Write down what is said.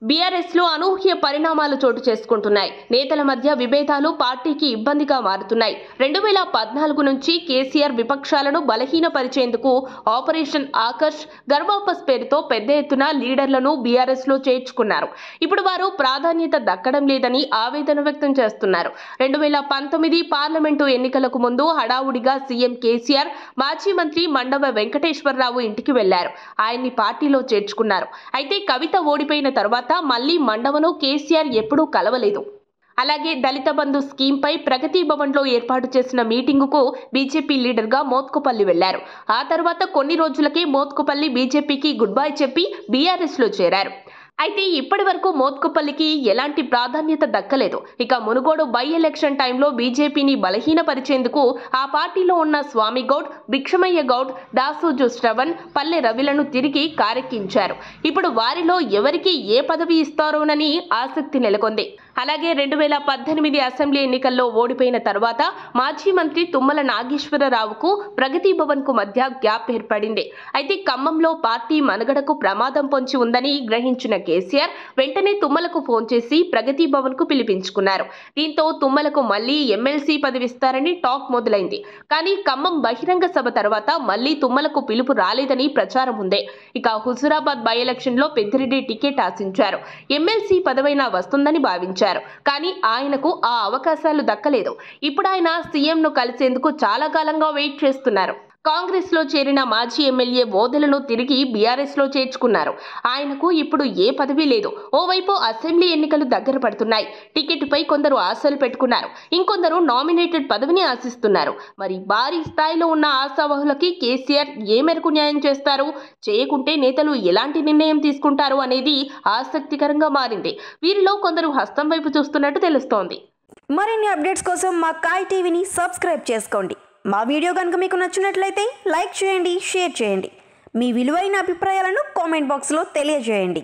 BRS లో అనూహ్య పరిణామాలు చోటు చేసుకుంటున్నాయి నేతల మధ్య విభేదాలు పార్టీకి ఇబ్బందిగా మారుతున్నాయి రెండు వేల పద్నాలుగు నుంచి కేసీఆర్ విపక్షాలను బలహీనపరిచేందుకు ఆపరేషన్ ఆకర్ష్ గర్వాపస్ పేరుతో పెద్ద ఎత్తున లీడర్లను బీఆర్ఎస్ లో చేర్చుకున్నారు ఇప్పుడు వారు ప్రాధాన్యత దక్కడం లేదని ఆవేదన వ్యక్తం చేస్తున్నారు రెండు వేల పంతొమ్మిది పార్లమెంటు ఎన్నికలకు ముందు హడావుడిగా సీఎం కేసీఆర్ మాజీ మంత్రి మండవ వెంకటేశ్వరరావు ఇంటికి వెళ్లారు ఆయన్ని పార్టీలో చేర్చుకున్నారు అయితే కవిత ఓడిపోయిన తర్వాత మళ్లీ మండవను కేసీఆర్ ఎప్పుడూ కలవలేదు అలాగే దళిత బంధు స్కీమ్ పై ప్రగతి భవన్ లో ఏర్పాటు చేసిన మీటింగుకు బీజేపీ లీడర్ గా మోత్కుపల్లి వెళ్లారు ఆ తర్వాత కొన్ని రోజులకే మోత్కుపల్లి బీజేపీకి గుడ్ బై చెప్పి బీఆర్ఎస్ లో చేరారు అయితే ఇప్పటి వరకు మోత్కుపల్లికి ఎలాంటి ప్రాధాన్యత దక్కలేదు ఇక మునుగోడు బై ఎలక్షన్ టైంలో బీజేపీని బలహీనపరిచేందుకు ఆ పార్టీలో ఉన్న స్వామి గౌడ్ భిక్షమయ్య గౌడ్ దాసోజు శ్రవణ్ పల్లె రవిలను తిరిగి కారెక్కించారు ఇప్పుడు వారిలో ఎవరికి ఏ పదవి ఇస్తారోనని ఆసక్తి నెలకొంది అలాగే రెండు వేల పద్దెనిమిది అసెంబ్లీ ఎన్నికల్లో ఓడిపోయిన తర్వాత మాజీ మంత్రి తుమ్మల నాగేశ్వరరావుకు ప్రగతి భవన్ కు మధ్య గ్యాప్ ఏర్పడింది అయితే ఖమ్మంలో పార్టీ మనుగడకు ప్రమాదం పొంచి ఉందని గ్రహించిన కేసీఆర్ వెంటనే తుమ్మలకు ఫోన్ చేసి ప్రగతి భవన్ కు పిలిపించుకున్నారు దీంతో తుమ్మలకు మళ్లీ ఎమ్మెల్సీ పదవిస్తారని టాక్ మొదలైంది కానీ ఖమ్మం బహిరంగ సభ తర్వాత మళ్లీ తుమ్మలకు పిలుపు రాలేదని ప్రచారం ఉంది ఇక హుజురాబాద్ బై ఎలక్షన్ లో పెద్దిరెడ్డి టికెట్ ఆశించారు ఎమ్మెల్సీ పదవైనా వస్తుందని భావించారు కానీ ఆయనకు ఆ అవకాశాలు దక్కలేదు ఇప్పుడు ఆయన సీఎంను కలిసేందుకు చాలా కాలంగా వెయిట్ చేస్తున్నారు కాంగ్రెస్ లో చేరిన మాజీ ఎమ్మెల్యే ఓదెలను తిరిగి బీఆర్ఎస్ లో చేర్చుకున్నారు ఆయనకు ఇప్పుడు ఏ పదవి లేదు ఓవైపు అసెంబ్లీ ఎన్నికలు దగ్గర పడుతున్నాయి టికెట్ పై కొందరు ఆశలు పెట్టుకున్నారు ఇంకొందరు నామినేటెడ్ పదవిని ఆశిస్తున్నారు మరి భారీ స్థాయిలో ఉన్న ఆశావహులకి కేసీఆర్ ఏ మేరకు న్యాయం చేస్తారు చేయకుంటే నేతలు ఎలాంటి నిర్ణయం తీసుకుంటారు అనేది ఆసక్తికరంగా మారింది వీరిలో కొందరు హస్తం వైపు చూస్తున్నట్టు తెలుస్తోంది మరిన్ని అప్డేట్స్ కోసం మా కాయ్ టీవీని సబ్స్క్రైబ్ చేసుకోండి మా వీడియో కనుక మీకు నచ్చినట్లయితే లైక్ చేయండి షేర్ చేయండి మీ విలువైన అభిప్రాయాలను కామెంట్ బాక్స్లో తెలియజేయండి